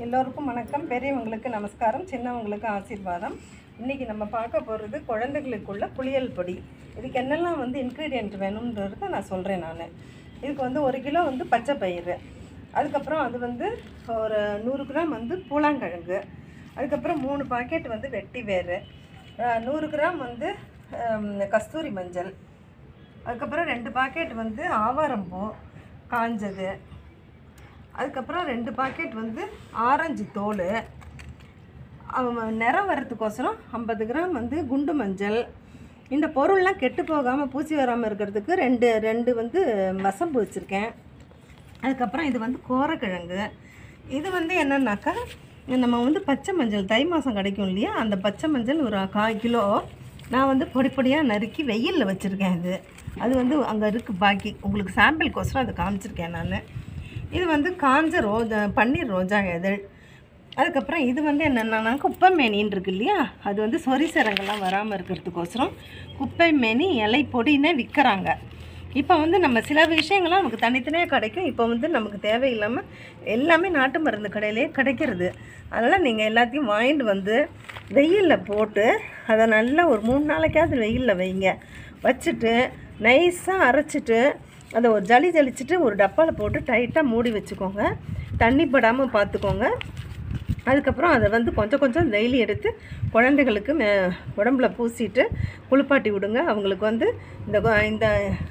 எல்லோருக்கும் வணக்கம் பெரியவங்களுக்கு நமஸ்காரம் சின்னவங்களுக்கு ஆசீர்வாதம் இன்றைக்கி நம்ம பார்க்க போகிறது குழந்தைகளுக்குள்ள புளியல் பொடி இதுக்கு என்னெல்லாம் வந்து இன்க்ரீடியன்ட் வேணுன்றத நான் சொல்கிறேன் நான் இதுக்கு வந்து ஒரு கிலோ வந்து பச்சை பயிறு அதுக்கப்புறம் அது வந்து ஒரு நூறு கிராம் வந்து பூலாங்கிழங்கு அதுக்கப்புறம் மூணு பாக்கெட் வந்து வெட்டி வேறு நூறு கிராம் வந்து ஹம், கஸ்தூரி மஞ்சள் அதுக்கப்புறம் ரெண்டு பாக்கெட் வந்து ஆவாரம்பூ காஞ்சது அதுக்கப்புறம் ரெண்டு பாக்கெட் வந்து ஆரஞ்சு தோல் அவன் நிறம் வர்றதுக்கோசரம் ஐம்பது கிராம் வந்து குண்டு மஞ்சள் இந்த பொருள்லாம் கெட்டு போகாமல் பூச்சி வராமல் இருக்கிறதுக்கு ரெண்டு ரெண்டு வந்து மசம்பு வச்சுருக்கேன் அதுக்கப்புறம் இது வந்து கோரக்கிழங்கு இது வந்து என்னன்னாக்கா நம்ம வந்து பச்சை மஞ்சள் தை மாதம் கிடைக்கும் இல்லையா அந்த பச்சை மஞ்சள் ஒரு கால் கிலோ நான் வந்து பொடி பொடியாக நறுக்கி வெயிலில் வச்சுருக்கேன் இது அது வந்து அங்கே இருக்குது பாக்கி உங்களுக்கு சாம்பிளுக்கோசரம் அதை காமிச்சிருக்கேன் நான் இது வந்து காஞ்ச ரோஜா பன்னீர் ரோஜா இதழ் அதுக்கப்புறம் இது வந்து என்னென்னா குப்பை மேனின்னு இருக்கு இல்லையா அது வந்து சொறி சிரங்கெல்லாம் வராமல் இருக்கிறதுக்கோசரம் குப்பை மேனி இலை பொடினே விற்கிறாங்க இப்போ வந்து நம்ம சில விஷயங்கள்லாம் நமக்கு தனித்தனியாக கிடைக்கும் இப்போ வந்து நமக்கு தேவையில்லாமல் எல்லாமே நாட்டு மருந்து கடையிலே கிடைக்கிறது அதனால் நீங்கள் எல்லாத்தையும் வாங்கிட்டு வந்து வெயிலில் போட்டு அதை நல்லா ஒரு மூணு நாளைக்காவது வெயிலில் வைங்க வச்சுட்டு நைஸாக அரைச்சிட்டு அதை ஒரு ஜலி ஜலிச்சுட்டு ஒரு டப்பாவில் போட்டு டைட்டாக மூடி வச்சுக்கோங்க தண்ணி படாமல் பார்த்துக்கோங்க அதுக்கப்புறம் அதை வந்து கொஞ்சம் கொஞ்சம் டெய்லி எடுத்து குழந்தைகளுக்கு மே உடம்புல பூசிட்டு குளிப்பாட்டி விடுங்க அவங்களுக்கு வந்து இந்த கொ- இந்த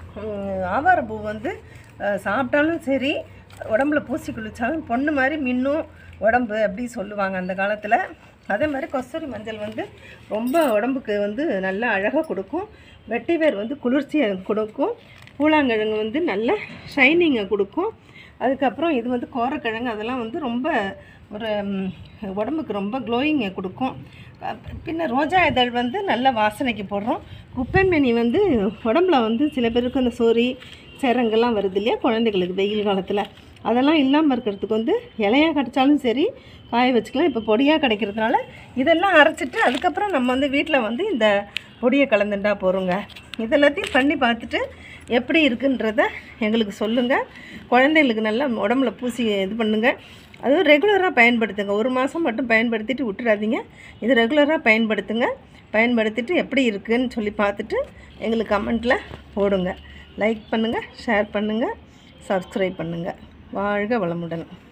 ம், ஆவாரப்பூ வந்து அஹ், சாப்பிட்டாலும் சரி உடம்புல பூசி குளித்தாலும் பொண்ணு மாதிரி மின்னும் உடம்பு அப்படி சொல்லுவாங்க அந்த காலத்தில் அதே மாதிரி கஸ்தூரி மஞ்சள் வந்து ரொம்ப உடம்புக்கு வந்து நல்லா அழகாக கொடுக்கும் வெட்டிவேர் வந்து குளிர்ச்சியை கொடுக்கும் பூலாங்கிழங்கு வந்து நல்ல ஷைனிங்கை கொடுக்கும் அதுக்கப்புறம் இது வந்து கோரக்கிழங்கு அதெல்லாம் வந்து ரொம்ப ஒரு ம், உடம்புக்கு ரொம்ப க்ளோயிங்கை கொடுக்கும் அஹ் பின்ன ரோஜா இதழ் வந்து நல்ல வாசனைக்கு போடுறோம் குப்பைமேனி வந்து உடம்புல வந்து சில பேருக்கு அந்த சொறி சிரங்கெல்லாம் வருது இல்லையா குழந்தைகளுக்கு வெயில் காலத்தில் அதெல்லாம் இல்லாமல் இருக்கிறதுக்கு வந்து இலையாக கிடைச்சாலும் சரி காய வச்சுக்கலாம் இப்போ பொடியாக கிடைக்கிறதுனால இதெல்லாம் அரைச்சிட்டு அதுக்கப்புறம் நம்ம வந்து வீட்டில் வந்து இந்த பொடியை கலந்துட்டா போகிறோங்க இதெல்லாத்தையும் பண்ணி பார்த்துட்டு எப்படி இருக்குன்றத எங்களுக்கு சொல்லுங்கள் குழந்தைங்களுக்கு நல்லா உடம்புல பூசி இது பண்ணுங்கள் அதுவும் ரெகுலராக பயன்படுத்துங்க ஒரு மாதம் மட்டும் பயன்படுத்திட்டு விட்டுறாதீங்க இது ரெகுலராக பயன்படுத்துங்க பயன்படுத்திட்டு எப்படி இருக்குன்னு சொல்லி பார்த்துட்டு எங்களுக்கு கமெண்ட்டில் போடுங்க லைக் பண்ணுங்கள் ஷேர் பண்ணுங்கள் சப்ஸ்கிரைப் பண்ணுங்கள் வாழ்க வளமுடன்